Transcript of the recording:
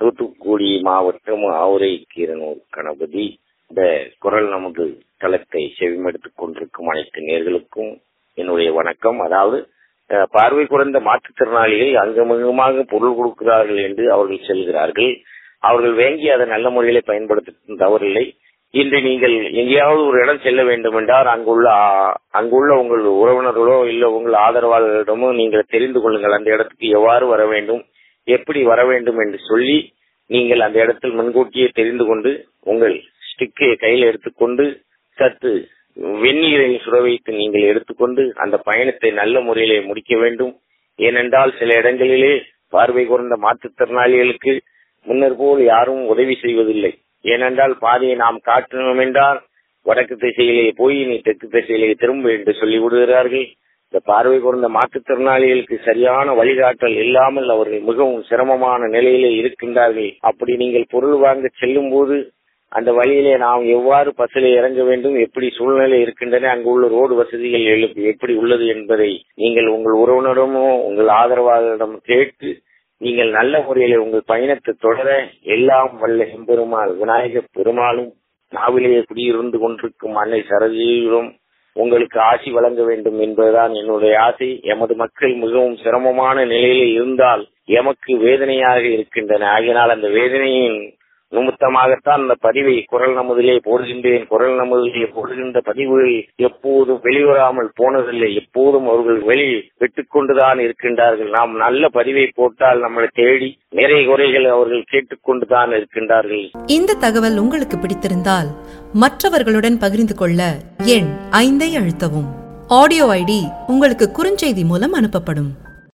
தூத்துக்குடி மாவட்டம் ஆவுரை கீரனூர் கணபதி இந்த குரல் நமது தளத்தை செவிமடுத்துக் கொண்டிருக்கும் அனைத்து நேர்களுக்கும் என்னுடைய வணக்கம் அதாவது அஹ், பார்வை குறைந்த மாற்றுத்திறனாளிகள் அங்கமங்கமாக பொருள் கொடுக்கிறார்கள் என்று அவர்கள் செல்கிறார்கள் அவர்கள் வேங்கி அதை நல்ல முறையிலே பயன்படுத்த தவறில்லை இன்று நீங்கள் எங்கேயாவது ஒரு இடம் செல்ல வேண்டும் என்றால் அங்குள்ள ஆ- அங்குள்ள உங்கள் உறவினர்களோ இல்ல உங்கள் ஆதரவாளர்களிடமோ நீங்கள் தெரிந்து கொள்ளுங்கள் அந்த இடத்துக்கு எவ்வாறு வர வேண்டும் எப்படி வர வேண்டும் என்று சொல்லி நீங்கள் அந்த இடத்தில் முன்கூட்டியே தெரிந்து கொண்டு உங்கள் ஸ்டிக்கை கையில் எடுத்துக்கொண்டு சற்று வெந்நீரை சுட வைத்து நீங்கள் எடுத்துக்கொண்டு அந்த பயணத்தை நல்ல முறையிலே முடிக்க வேண்டும் ஏனென்றால் சில இடங்களிலே பார்வை குறைந்த மாற்றுத்திறனாளிகளுக்கு முன்னர் போல் யாரும் உதவி செய்வதில்லை ஏனென்றால் பாதையை நாம் காட்டணும் என்றால் வடக்கு திசையிலே போய் நீ தெற்கு திசையிலே திரும்ப என்று சொல்லி விடுகிறார்கள் இந்த பார்வை குறைந்த மாற்றுத்திறனாளிகளுக்கு சரியான வழிகாட்டல் இல்லாமல் அவர்கள் மிகவும் சிரமமான நிலையிலே இருக்கின்றார்கள் அப்படி நீங்கள் பொருள் வாங்க செல்லும் போது அந்த வழியிலே நாம் எவ்வாறு பஸ்ஸில் இறங்க வேண்டும் எப்படி சூழ்நிலை இருக்கின்றன அங்கு உள்ள ரோடு வசதிகள் எழு- எப்படி உள்ளது என்பதை நீங்கள் உங்கள் உறவினரிடமோ உங்கள் ஆதரவாளரிடம் கேட்டு நீங்கள் நல்ல முறையிலே உங்கள் பயணத்தை தொடர எல்லாம் வல்ல எம்பெருமாள் விநாயகப் பெருமாளும் நாவிலேயே குடியிருந்து கொண்டிருக்கும் அன்னை சரஜீவிடம் உங்களுக்கு ஆசி வழங்க வேண்டும் என்பதுதான் என்னுடைய ஆசை எமது மக்கள் மிகவும் சிரமமான நிலையிலே இருந்தால் எமக்கு வேதனையாக இருக்கின்றன ஆகினால் அந்த வேதனையின் நிமித்தமாகத்தான் அந்த பதிவை குரல் நமதிலே போடுகின்றேன் குரல் நமதிலே போடுகின்ற பதிவுகள் எப்போதும் வெளிவராமல் போனதில்லை எப்போதும் அவர்கள் வெளி விட்டுக் கொண்டுதான் இருக்கின்றார்கள் நாம் நல்ல பதிவை போட்டால் நம்மளை தேடி நிறைய குறைகள் அவர்கள் கேட்டுக்கொண்டுதான் இருக்கின்றார்கள் இந்த தகவல் உங்களுக்கு பிடித்திருந்தால் மற்றவர்களுடன் பகிர்ந்து கொள்ள எண் ஐந்தை அழுத்தவும் ஆடியோ ஐடி உங்களுக்கு குறுஞ்செய்தி மூலம் அனுப்பப்படும்